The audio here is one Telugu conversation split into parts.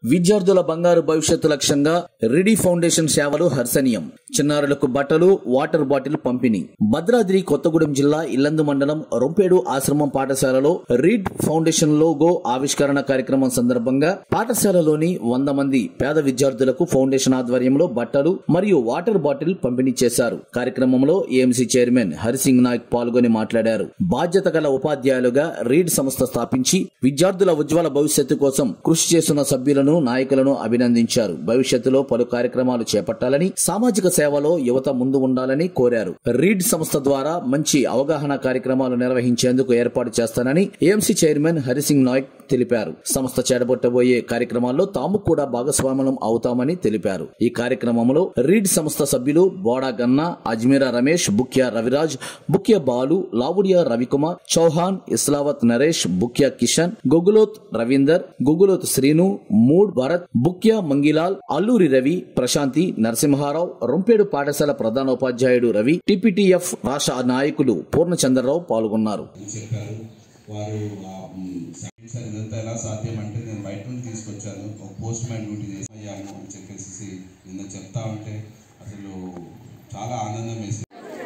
విద్యార్థుల బంగారు భవిష్యత్తు లక్ష్యంగా రిడి ఫౌండేషన్ సేవలు హర్షణీయం చిన్నారులకు బట్టలు వాటర్ బాటిల్ పంపిణీ భద్రాద్రి కొత్తగూడెం జిల్లా ఇల్లందు మండలం రొంపేడు ఆశ్రమం పాఠశాలలో రీడ్ ఫౌండేషన్ లోగో ఆవిష్కరణ కార్యక్రమం సందర్భంగా పాఠశాలలోని వంద మంది పేద విద్యార్థులకు ఫౌండేషన్ ఆధ్వర్యంలో బట్టలు మరియు వాటర్ బాటిల్ పంపిణీ చేశారు కార్యక్రమంలో ఏఎంసీ చైర్మన్ హరిసింగ్ నాయక్ పాల్గొని మాట్లాడారు బాధ్యత గల ఉపాధ్యాయులుగా రీడ్ సంస్థ స్థాపించి విద్యార్థుల ఉజ్వల భవిష్యత్తు కోసం కృషి చేస్తున్న సభ్యులను నాయకులను అభినందించారు భవిష్యత్తులో పలు కార్యక్రమాలు చేపట్టాలని సామాజిక సేవలో యువత ముందు ఉండాలని కోరారు రీడ్ సంస్థ ద్వారా మంచి అవగాహన కార్యక్రమాలు నిర్వహించేందుకు ఏర్పాటు చేస్తానని ఏఎంసీ చైర్మన్ హరిసింగ్ నాయక్ తెలిపారు సంస్థ చేడబొట్టబోయే కార్యక్రమాల్లో తాము కూడా భాగస్వామ్యం అవుతామని తెలిపారు ఈ కార్యక్రమంలో రీడ్ సంస్థ సభ్యులు బోడా గన్నా అజ్మీరా రమేష్ బుక్య రవిరాజ్ బుక్య బాలు లావుడియా రవికుమార్ చౌహాన్ ఇస్లావత్ నరేష్ బుక్య కిషన్ గొగులోత్ రవీందర్ గొగులోత్ శ్రీను మూడ్ భరత్ బుక్య మంగిలాల్ అల్లూరి రవి ప్రశాంతి నరసింహారావు రొంపేడు పాఠశాల ప్రధానోపాధ్యాయుడు రవి టిపిటిఎఫ్ రాష్ట్ర నాయకులు పూర్ణచంద్రరావు పాల్గొన్నారు అని చెప్పారు వారు ఆ, మ్, సార్ ఇదంతా ఎలా సాధ్యం అంటే నేను బయట నుండి తీసుకొచ్చాను ఒక పోస్ట్ మ్యాన్ డ్యూటీ చేసి అయ్యాము అని చెప్పేసి నిన్న చెప్తా ఉంటే అసలు చాలా ఆనందం వేసింది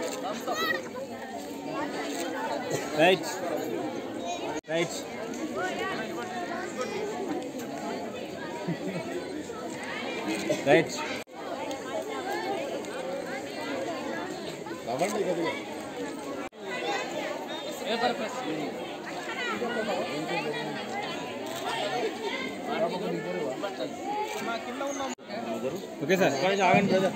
Right. Right. Right. Okay sir కొంచెం ఆగండి బ్రదర్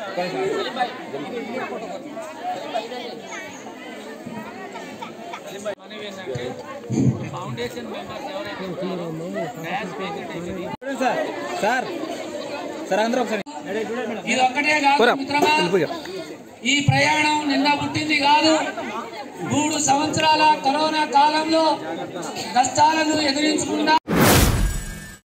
ఫౌండేషన్ మెంబర్స్ ఎవరైతే ఉన్నారో మ్యాథ్స్ పేమెంట్ అయిపోయింది సార్ సార్ సార్ అందరూ ఒకసారి మేడం, చూడండి మేడం. ఇది ఒక్కటే కాదు పోరా, మిత్రమా వెళ్ళిపోయా. ఈ ప్రయాణం నిన్న పుట్టింది కాదు మూడు సంవత్సరాల కరోనా కాలంలో కష్టాలను ఎదిరించుకుంటా